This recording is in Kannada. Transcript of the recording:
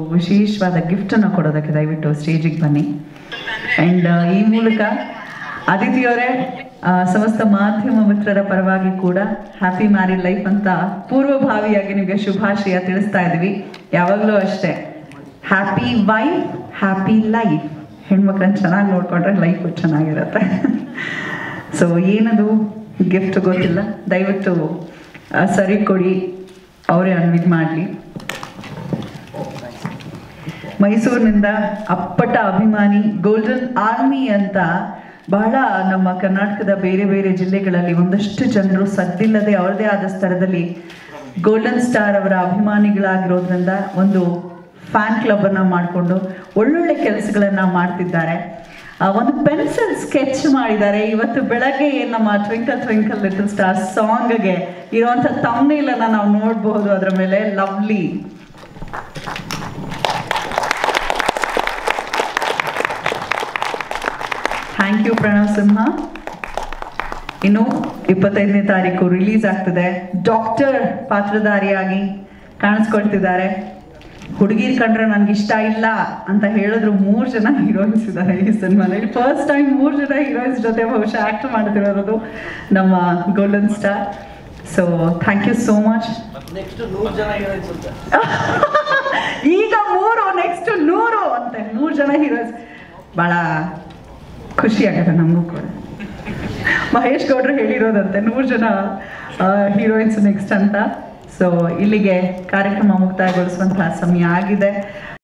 ವಿಶೇಷವಾದ ಗಿಫ್ಟನ್ನು ಕೊಡೋದಕ್ಕೆ ದಯವಿಟ್ಟು ಸ್ಟೇಜಿಗೆ ಬನ್ನಿ ಆ್ಯಂಡ್ ಈ ಮೂಲಕ ಅದಿತಿಯವರೇ ಆ, ಸಮಸ್ತ ಮಾಧ್ಯಮ ಮಿತ್ರರ ಪರವಾಗಿ ಕೂಡ ಹ್ಯಾಪಿ ಮ್ಯಾರಿಡ್ ಲೈಫ್ ಅಂತ ಪೂರ್ವಭಾವಿಯಾಗಿ ನಿಮಗೆ ಶುಭಾಶಯ ತಿಳಿಸ್ತಾ ಇದ್ವಿ ಯಾವಾಗಲೂ ಅಷ್ಟೇ ಹ್ಯಾಪಿ ವೈಫ್ ಹ್ಯಾಪಿ ಲೈಫ್ ಹೆಣ್ಮಕ್ಳನ್ನ ಚೆನ್ನಾಗಿ ನೋಡ್ಕೊಂಡ್ರೆ ಲೈಫು ಚೆನ್ನಾಗಿರುತ್ತೆ ಸೊ ಏನದು ಗಿಫ್ಟ್ ಗೊತ್ತಿಲ್ಲ ದಯವಿಟ್ಟು ಆ, ಸರಿ ಕೊಡಿ ಅವರೇ ಅನ್ವಿಟ್ ಮಾಡಲಿ ಮೈಸೂರಿನಿಂದ ಅಪ್ಪಟ ಅಭಿಮಾನಿ ಗೋಲ್ಡನ್ ಆರ್ಮಿ ಅಂತ ಬಹಳ ನಮ್ಮ ಕರ್ನಾಟಕದ ಬೇರೆ ಬೇರೆ ಜಿಲ್ಲೆಗಳಲ್ಲಿ ಒಂದಷ್ಟು ಜನರು ಸದ್ದಿಲ್ಲದೆ ಅವರದೇ ಆದ ಸ್ತರದಲ್ಲಿ ಗೋಲ್ಡನ್ ಸ್ಟಾರ್ ಅವರ ಅಭಿಮಾನಿಗಳಾಗಿರೋದ್ರಿಂದ ಒಂದು ಫ್ಯಾನ್ ಕ್ಲಬ್ ಅನ್ನ ಮಾಡಿಕೊಂಡು ಒಳ್ಳೊಳ್ಳೆ ಕೆಲಸಗಳನ್ನ ಮಾಡ್ತಿದ್ದಾರೆ ಆ, ಒಂದು ಪೆನ್ಸಿಲ್ ಸ್ಕೆಚ್ ಮಾಡಿದ್ದಾರೆ ಇವತ್ತು ಬೆಳಗ್ಗೆ ಏನ್ ನಮ್ಮ ಟ್ವಿಂಕಲ್ ಟ್ವಿಂಕಲ್ ಲಿಟಲ್ ಸ್ಟಾರ್ ಸಾಂಗ್ಗೆ ಇರುವಂಥ ತಮ್ನೇಲನ್ನು ನಾವು ನೋಡಬಹುದು ಅದರ ಮೇಲೆ lovely thank you Pranav Simha ಇನ್ನು ಇಪ್ಪತ್ತೈದನೇ ತಾರೀಕು ರಿಲೀಸ್ ಆಗ್ತದೆ ಡಾಕ್ಟರ್ ಪಾತ್ರಧಾರಿಯಾಗಿ ಕಾಣಿಸ್ಕೊಳ್ತಿದ್ದಾರೆ ಹುಡುಗಿರ್ ಕಂಡ್ರೆ ನನ್ಗೆ ಇಷ್ಟ ಇಲ್ಲ ಅಂತ ಹೇಳಿದ್ರು ಮೂರು ಜನ ಹೀರೋಯಿನ್ಸ್ ಇದ್ದಾರೆ ಈ ಸಿನಿಮಾದಲ್ಲಿ ಫಸ್ಟ್ ಟೈಮ್ ಮೂರು ಜನ ಹೀರೋಯಿನ್ಸ್ ಜೊತೆ ಬಹುಶಃ ಆಕ್ಟ್ ಮಾಡ್ತಿರೋದು ನಮ್ಮ golden star so thank you so much next ನೂರು ಜನ ಹೀರೋಯಿನ್ಸ್ ಅಂತ ಈಗ ಮೂರು ನೆಕ್ಸ್ಟ್ ನೂರು ಅಂತ ನೂರು ಜನ ಹೀರೋಯಿನ್ಸ್ ಭಾಳ ಖುಷಿ ಆಗುತ್ತೆ ನಮಗೂ ಕೂಡ ಮಹೇಶ್ ಗೌಡ್ರು ಹೇಳಿರೋದಂತೆ ನೂರು ಜನ ಹೀರೋಯಿನ್ಸ್ ನೆಕ್ಸ್ಟ್ ಅಂತ ಸೊ ಇಲ್ಲಿಗೆ ಕಾರ್ಯಕ್ರಮ ಮುಕ್ತಾಯಗೊಳಿಸುವಂತಹ ಸಮಯ ಆಗಿದೆ